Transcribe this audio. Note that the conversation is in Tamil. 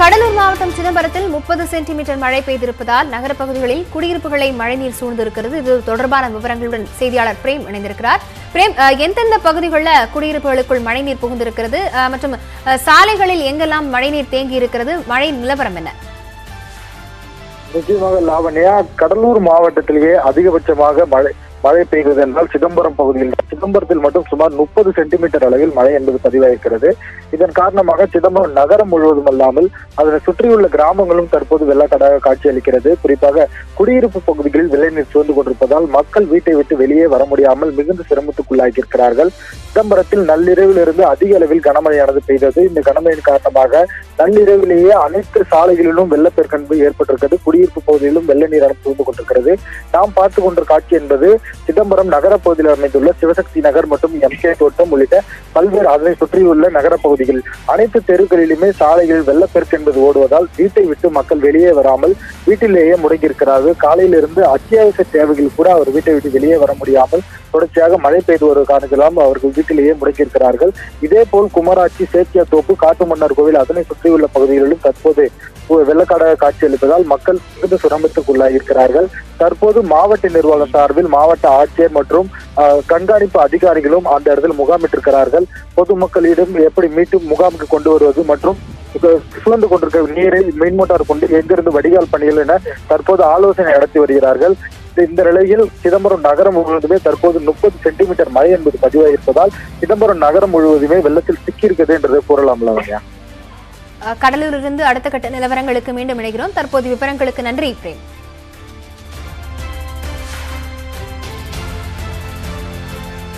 கடலூர் மாவட்டம் சிதம்பரத்தில் முப்பது சென்டிமீட்டர் மழை பெய்திருப்பதால் நகர பகுதிகளில் குடியிருப்புகளை மழைநீர் சூழ்ந்திருக்கிறது இது தொடர்பான விவரங்களுடன் செய்தியாளர் பிரேம் இணைந்திருக்கிறார் பிரேம் அஹ், எந்தெந்த பகுதிகளில் குடியிருப்புகளுக்குள் மழைநீர் புகுந்திருக்கிறது அஹ், மற்றும் அஹ், சாலைகளில் எங்கெல்லாம் மழைநீர் தேங்கி இருக்கிறது மழை நிலவரம் என்ன நிச்சயமாக லாவண்யா கடலூர் மாவட்டத்திலேயே அதிகபட்சமாக மழை மழை பெய்கிறது என்றால் சிதம்பரம் பகுதியில் சிதம்பரத்தில் மட்டும் சுமார் முப்பது சென்டிமீட்டர் அளவில் மழை என்பது பதிவாயிருக்கிறது இதன் காரணமாக சிதம்பரம் நகரம் முழுவதும் அல்லாமல் அதனை சுற்றியுள்ள கிராமங்களும் தற்போது வெள்ளக்கடாக காட்சியளிக்கிறது குறிப்பாக குடியிருப்பு பகுதிகளில் விளைநீர் சூழ்ந்து கொண்டிருப்பதால் மக்கள் வீட்டை விட்டு வெளியே வர முடியாமல் மிகுந்த சிரமத்துக்குள்ளாகியிருக்கிறார்கள் சிதம்பரத்தில் நள்ளிரவில் இருந்து அதிக அளவில் கனமழையானது பெய்தது இந்த கனமழையின் காரணமாக நள்ளிரவிலேயே அனைத்து சாலைகளிலும் வெள்ளப்பெருக்கன்பு ஏற்பட்டிருக்கிறது குடியிருப்பு பகுதியிலும் வெள்ள நீர் சூழ்ந்து கொண்டிருக்கிறது நாம் பார்த்து கொண்ட காட்சி என்பது சிதம்பரம் நகர பகுதியில் அமைந்துள்ள சிவசக்தி நகர் மற்றும் எம்கே தோட்டம் உள்ளிட்ட பல்வேறு அதனை சுற்றியுள்ள நகர பகுதிகள் அனைத்து தெருக்களிலுமே சாலைகளில் வெள்ளப்பெருக்கு என்பது ஓடுவதால் வீட்டை விட்டு மக்கள் வெளியே வராமல் வீட்டிலேயே முடங்கியிருக்கிறார்கள் காலையிலிருந்து அத்தியாவசிய தேவைகள் கூட அவர் வீட்டை விட்டு வெளியே வர முடியாமல் தொடர்ச்சியாக மழை பெய்து வரும் காரணத்திலாம் அவர்கள் வீட்டிலேயே முடங்கியிருக்கிறார்கள் இதே போல் குமராட்சி சேத்தியா தோப்பு காட்டுமன்னார் கோவில் அதனை சுற்றியுள்ள பகுதிகளிலும் தற்போது வெள்ளக்காடாக காட்சியளிப்பதால் மக்கள் மிகுந்த சிரமத்துக்குள்ளாகியிருக்கிறார்கள் தற்போது மாவட்ட நிர்வாகம் சார்பில் மாவட்ட ஆட்சியர் மற்றும் ஆஹ், கண்காணிப்பு அதிகாரிகளும் அந்த இடத்தில் முகாமிட்டிருக்கிறார்கள் பொதுமக்களிடம் எப்படி மீண்டும் முகாமுக்கு கொண்டு வருவது மற்றும் இப்ப சூழ்ந்து கொண்டிருக்க நீரை மின் மோட்டார் கொண்டு எங்கிருந்து வடிகால் பணிகள் என தற்போது ஆலோசனை நடத்தி வருகிறார்கள் இந்த- இந்த நிலையில் சிதம்பரம் நகரம் முழுவதுமே தற்போது முப்பது சென்டிமீட்டர் மழை என்பது பதிவாயிருப்பதால் சிதம்பரம் நகரம் முழுவதுமே வெள்ளத்தில் சிக்கியிருக்கிறது என்றதை கூறலாம் லாவண்யா அஹ், கடலூரிலிருந்து அடுத்த கட்ட நிலவரங்களுக்கு மீண்டும் இணைகிறோம் தற்போது விவரங்களுக்கு நன்றி பிரேம்